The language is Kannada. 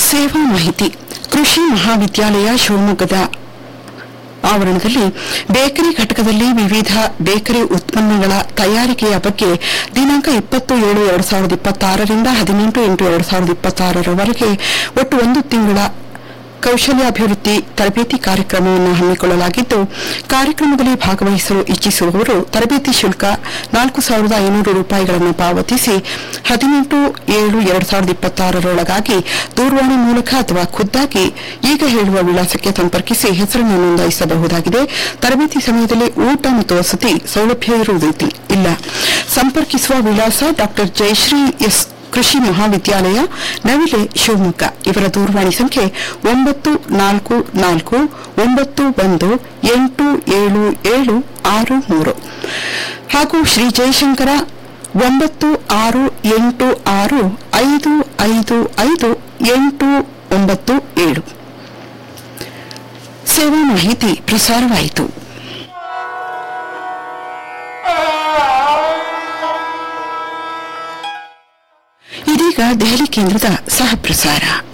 ಸೇವಾ ಮಾಹಿತಿ ಕೃಷಿ ಮಹಾವಿದ್ಯಾಲಯ ಶಿವಮೊಗ್ಗದ ಆವರಣದಲ್ಲಿ ಬೇಕರಿ ಘಟಕದಲ್ಲಿ ವಿವಿಧ ಬೇಕರಿ ಉತ್ಪನ್ನಗಳ ತಯಾರಿಕೆಯ ಬಗ್ಗೆ ದಿನಾಂಕ ಇಪ್ಪತ್ತು ಏಳು ಎರಡು ಸಾವಿರದ ಇಪ್ಪತ್ತಾರರಿಂದ ಹದಿನೆಂಟು ಎಂಟು ಎರಡು ಸಾವಿರದ ಇಪ್ಪತ್ತಾರರವರೆಗೆ ಒಟ್ಟು ಒಂದು ತಿಂಗಳ ಕೌಶಲ್ಯಾಭಿವೃದ್ಧಿ ತರಬೇತಿ ಕಾರ್ಯಕ್ರಮವನ್ನು ಹಮ್ಮಿಕೊಳ್ಳಲಾಗಿದ್ದು ಕಾರ್ಯಕ್ರಮದಲ್ಲಿ ಭಾಗವಹಿಸಲು ಇಚ್ಛಿಸುವವರು ತರಬೇತಿ ಶುಲ್ಕ ನಾಲ್ಕು ಸಾವಿರದ ಐನೂರು ರೂಪಾಯಿಗಳನ್ನು ಪಾವತಿಸಿ ಹದಿನೆಂಟು ಏಳು ಎರಡು ಸಾವಿರದ ಇಪ್ಪತ್ತಾರರೊಳಗಾಗಿ ದೂರವಾಣಿ ಮೂಲಕ ಅಥವಾ ಖುದ್ದಾಗಿ ಈಗ ಹೇಳುವ ವಿಳಾಸಕ್ಕೆ ಸಂಪರ್ಕಿಸಿ ಹೆಸರನ್ನು ನೋಂದಾಯಿಸಬಹುದಾಗಿದೆ ತರಬೇತಿ ಸಮಯದಲ್ಲಿ ಊಟ ಮತ್ತು ವಸತಿ ಸೌಲಭ್ಯ ಇರುವುದಿಲ್ಲ ಇಲ್ಲ ಸಂಪರ್ಕಿಸುವ ವಿಳಾಸ ಡಾಕ್ಟರ್ ಜಯಶ್ರೀ ಎಸ್ ಕೃಷಿ ಮಹಾವಿದ್ಯಾಲಯ ನವಿಲೆ ಶಿವಮೊಗ್ಗ ಇವರ ದೂರವಾಣಿ ಸಂಖ್ಯೆ ಒಂಬತ್ತು ನಾಲ್ಕು ನಾಲ್ಕು ಒಂಬತ್ತು ಒಂದು ಎಂಟು ಏಳು ಏಳು ಆರು ಮೂರು ಹಾಗೂ ಶ್ರೀ ಜಯಶಂಕರ ಒಂಬತ್ತು ಆರು ಎಂಟು ಆರು ಐದು ಐದು ಐದು ಎಂಟು ಒಂಬತ್ತು ಏಳು ಸೇವಾ ಮಾಹಿತಿ ಪ್ರಸಾರವಾಯಿತು ಇದೀಗ ದೆಹಲಿ ಕೇಂದ್ರದ ಸಹ ಪ್ರಸಾರ